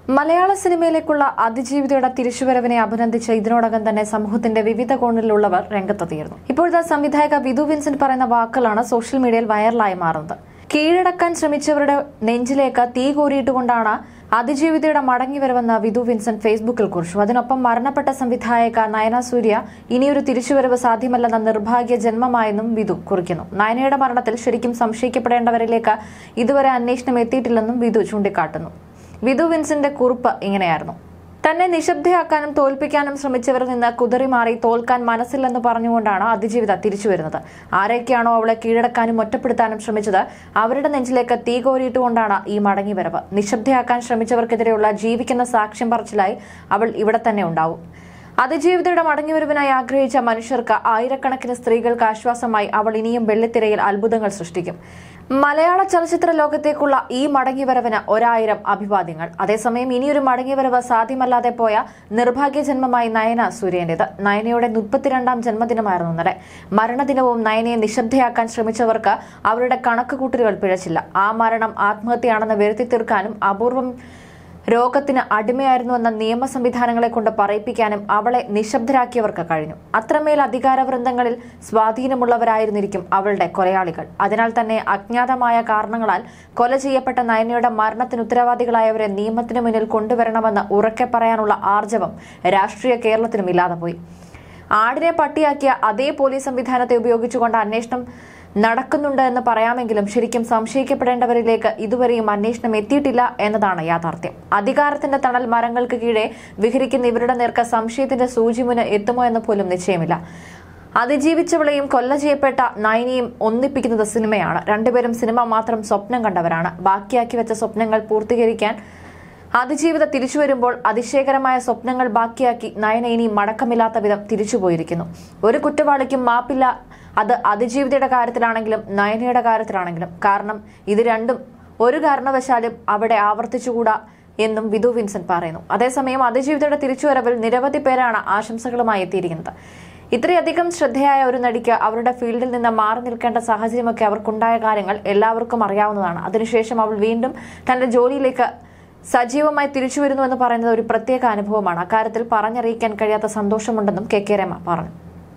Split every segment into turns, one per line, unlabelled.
മലയാള സിനിമയിലേക്കുള്ള അതിജീവിതയുടെ തിരിച്ചുവരവിനെ അഭിനന്ദിച്ച് ഇതിനോടകം തന്നെ സമൂഹത്തിന്റെ വിവിധ കോണിലുള്ളവർ രംഗത്തെത്തിയിരുന്നു ഇപ്പോഴത്തെ സംവിധായക വിധു വിൻസെന്റ് പറയുന്ന വാക്കുകളാണ് സോഷ്യൽ മീഡിയയിൽ വൈറലായി മാറുന്നത് കീഴടക്കാൻ ശ്രമിച്ചവരുടെ നെഞ്ചിലേക്ക് തീ കോരിയിട്ടുകൊണ്ടാണ് അതിജീവിതയുടെ മടങ്ങിവരവെന്ന് വിധു വിൻസെന്റ് ഫേസ്ബുക്കിൽ കുറിച്ചു അതിനൊപ്പം മരണപ്പെട്ട സംവിധായക നയന സൂര്യ ഇനിയൊരു തിരിച്ചുവരവ് സാധ്യമല്ലെന്ന നിർഭാഗ്യ ജന്മമായെന്നും വിധു കുറിക്കുന്നു നയനയുടെ മരണത്തിൽ ശരിക്കും സംശയിക്കപ്പെടേണ്ടവരിലേക്ക് ഇതുവരെ അന്വേഷണം എത്തിയിട്ടില്ലെന്നും വിധു ചൂണ്ടിക്കാട്ടുന്നു വിധു വിൻസെന്റ് കുറിപ്പ് ഇങ്ങനെയായിരുന്നു തന്നെ നിശബ്ദയാക്കാനും തോൽപ്പിക്കാനും ശ്രമിച്ചവരിൽ നിന്ന് കുതറി മാറി തോൽക്കാൻ മനസ്സില്ലെന്ന് പറഞ്ഞുകൊണ്ടാണ് അതിജീവിത തിരിച്ചു വരുന്നത് ആരൊക്കെയാണോ അവളെ കീഴടക്കാനും ഒറ്റപ്പെടുത്താനും ശ്രമിച്ചത് അവരുടെ നെഞ്ചിലേക്ക് തീ കോരിയിട്ടുകൊണ്ടാണ് ഈ മടങ്ങിവരവ് നിശബ്ദയാക്കാൻ ശ്രമിച്ചവർക്കെതിരെയുള്ള ജീവിക്കുന്ന സാക്ഷ്യം പറച്ചിലായി അവൾ ഇവിടെ തന്നെ ഉണ്ടാവും അതിജീവിതയുടെ മടങ്ങിവരവിനായി ആഗ്രഹിച്ച മനുഷ്യർക്ക് ആയിരക്കണക്കിന് സ്ത്രീകൾക്ക് ആശ്വാസമായി അവൾ ഇനിയും വെള്ളിത്തിരയിൽ അത്ഭുതങ്ങൾ സൃഷ്ടിക്കും മലയാള ചലച്ചിത്ര ലോകത്തേക്കുള്ള ഈ മടങ്ങിവരവിന് ഒരായിരം അഭിവാദ്യങ്ങൾ അതേസമയം ഇനിയൊരു മടങ്ങിവരവ് സാധ്യമല്ലാതെ പോയ നിർഭാഗ്യ ജന്മമായി നയന സൂര്യന്റേത് നയനയുടെ മുപ്പത്തിരണ്ടാം ജന്മദിനമായിരുന്നു ഇന്നലെ മരണദിനവും നയനയെ നിശബ്ദയാക്കാൻ ശ്രമിച്ചവർക്ക് അവരുടെ കണക്കുകൂട്ടലുകൾ പിഴച്ചില്ല ആ മരണം ആത്മഹത്യയാണെന്ന് വരുത്തി തീർക്കാനും അപൂർവം രോഗത്തിന് അടിമയായിരുന്നുവെന്ന നിയമ സംവിധാനങ്ങളെ കൊണ്ട് പറയിപ്പിക്കാനും അവളെ നിശബ്ദരാക്കിയവർക്ക് കഴിഞ്ഞു അത്രമേൽ അധികാരവൃന്ദങ്ങളിൽ സ്വാധീനമുള്ളവരായിരുന്നിരിക്കും അവളുടെ കൊലയാളികൾ അതിനാൽ തന്നെ അജ്ഞാതമായ കാരണങ്ങളാൽ കൊല ചെയ്യപ്പെട്ട നയനയുടെ മരണത്തിന് ഉത്തരവാദികളായവരെ നിയമത്തിന് മുന്നിൽ കൊണ്ടുവരണമെന്ന് ഉറക്കെ പറയാനുള്ള ആർജവം രാഷ്ട്രീയ കേരളത്തിനും ഇല്ലാതെ പോയി ആടിനെ പട്ടിയാക്കിയ അതേ പോലീസ് സംവിധാനത്തെ ഉപയോഗിച്ചുകൊണ്ട് അന്വേഷണം നടക്കുന്നുണ്ട് എന്ന് പറയാമെങ്കിലും ശരിക്കും സംശയിക്കപ്പെടേണ്ടവരിലേക്ക് ഇതുവരെയും അന്വേഷണം എത്തിയിട്ടില്ല എന്നതാണ് യാഥാർത്ഥ്യം അധികാരത്തിന്റെ തണൽ മരങ്ങൾക്ക് കീഴെ വിഹരിക്കുന്ന ഇവരുടെ നേർക്ക് സംശയത്തിന്റെ സൂചിമുന എത്തുമോ എന്ന് പോലും നിശ്ചയമില്ല അതിജീവിച്ചവളെയും കൊല്ല ചെയ്യപ്പെട്ട നയനിയും ഒന്നിപ്പിക്കുന്നത് സിനിമയാണ് രണ്ടുപേരും സിനിമ മാത്രം സ്വപ്നം കണ്ടവരാണ് ബാക്കിയാക്കി വെച്ച സ്വപ്നങ്ങൾ പൂർത്തീകരിക്കാൻ അതിജീവിത തിരിച്ചു വരുമ്പോൾ അതിശയകരമായ സ്വപ്നങ്ങൾ ബാക്കിയാക്കി നയന ഇനി മടക്കമില്ലാത്ത വിധം തിരിച്ചുപോയിരിക്കുന്നു ഒരു കുറ്റവാളിക്കും മാപ്പില്ല അത് അതിജീവിതയുടെ കാര്യത്തിലാണെങ്കിലും നയനയുടെ കാര്യത്തിലാണെങ്കിലും കാരണം ഇത് രണ്ടും ഒരു കാരണവശാലും അവിടെ ആവർത്തിച്ചുകൂടാ എന്നും വിധു വിൻസെന്റ് പറയുന്നു അതേസമയം അതിജീവിതയുടെ തിരിച്ചുവരവിൽ നിരവധി പേരാണ് ആശംസകളുമായി എത്തിയിരിക്കുന്നത് ഇത്രയധികം ശ്രദ്ധയായ ഒരു നടിക്ക് അവരുടെ ഫീൽഡിൽ നിന്ന് മാറി നിൽക്കേണ്ട സാഹചര്യമൊക്കെ അവർക്കുണ്ടായ കാര്യങ്ങൾ എല്ലാവർക്കും അറിയാവുന്നതാണ് അതിനുശേഷം അവൾ വീണ്ടും തന്റെ ജോലിയിലേക്ക് സജീവമായി തിരിച്ചു വരുന്നു എന്ന് പറയുന്നത് ഒരു പ്രത്യേക അനുഭവമാണ് അക്കാര്യത്തിൽ പറഞ്ഞറിയിക്കാൻ കഴിയാത്ത സന്തോഷമുണ്ടെന്നും കെ കെ രമ പറഞ്ഞു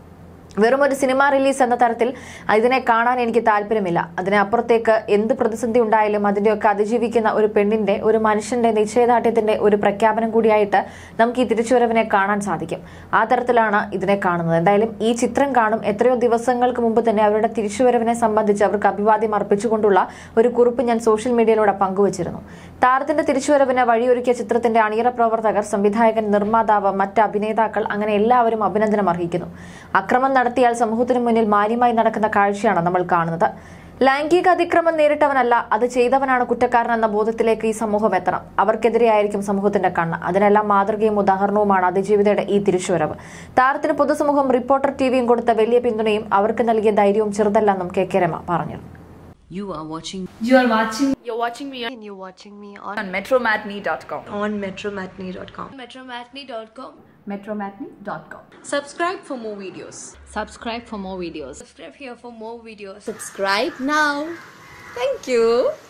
വെറും ഒരു സിനിമ റിലീസ് എന്ന തരത്തിൽ ഇതിനെ കാണാൻ എനിക്ക് താല്പര്യമില്ല അതിനപ്പുറത്തേക്ക് എന്ത് പ്രതിസന്ധി ഉണ്ടായാലും അതിന്റെയൊക്കെ അതിജീവിക്കുന്ന ഒരു പെണ്ണിന്റെ ഒരു മനുഷ്യന്റെ നിശ്ചയദാർഢ്യത്തിന്റെ ഒരു പ്രഖ്യാപനം കൂടിയായിട്ട് നമുക്ക് ഈ തിരിച്ചുവരവിനെ കാണാൻ സാധിക്കും ആ തരത്തിലാണ് ഇതിനെ കാണുന്നത് എന്തായാലും ഈ ചിത്രം കാണും എത്രയോ ദിവസങ്ങൾക്ക് മുമ്പ് തന്നെ അവരുടെ തിരിച്ചുവരവിനെ സംബന്ധിച്ച് അവർക്ക് അഭിവാദ്യം അർപ്പിച്ചുകൊണ്ടുള്ള ഒരു കുറിപ്പ് ഞാൻ സോഷ്യൽ മീഡിയയിലൂടെ പങ്കുവച്ചിരുന്നു താരത്തിന്റെ തിരിച്ചുവരവിന് വഴിയൊരുക്കിയ ചിത്രത്തിന്റെ അണിയറ പ്രവർത്തകർ സംവിധായകൻ നിർമ്മാതാവ് മറ്റ് അഭിനേതാക്കൾ അങ്ങനെ എല്ലാവരും അഭിനന്ദനം അർഹിക്കുന്നു അക്രമം നടത്തിയാൽ സമൂഹത്തിന് മുന്നിൽ മാന്യമായി നടക്കുന്ന കാഴ്ചയാണ് നമ്മൾ കാണുന്നത് ലൈംഗിക അതിക്രമം നേരിട്ടവനല്ല അത് ചെയ്തവനാണ് കുറ്റക്കാരൻ എന്ന ബോധത്തിലേക്ക് ഈ സമൂഹം എത്തണം അവർക്കെതിരെയായിരിക്കും സമൂഹത്തിന്റെ കണ്ണ് അതിനെല്ലാം മാതൃകയും ഉദാഹരണവുമാണ് അതിജീവിതയുടെ ഈ തിരിച്ചുവരവ് താരത്തിന് പൊതുസമൂഹം റിപ്പോർട്ടർ ടിവിയും കൊടുത്ത വലിയ പിന്തുണയും അവർക്ക് നൽകിയ ധൈര്യവും ചെറുതല്ലെന്നും കെ കെ രമ പറഞ്ഞു
You are watching
You are watching
You're watching me on,
and you're watching me on,
on metromatney.com.
on metromatney.com.
metromatney.com.
Metromatney.com.
Subscribe for more videos.
subscribe for more videos
Subscribe here for more videos.
Subscribe now. Thank you.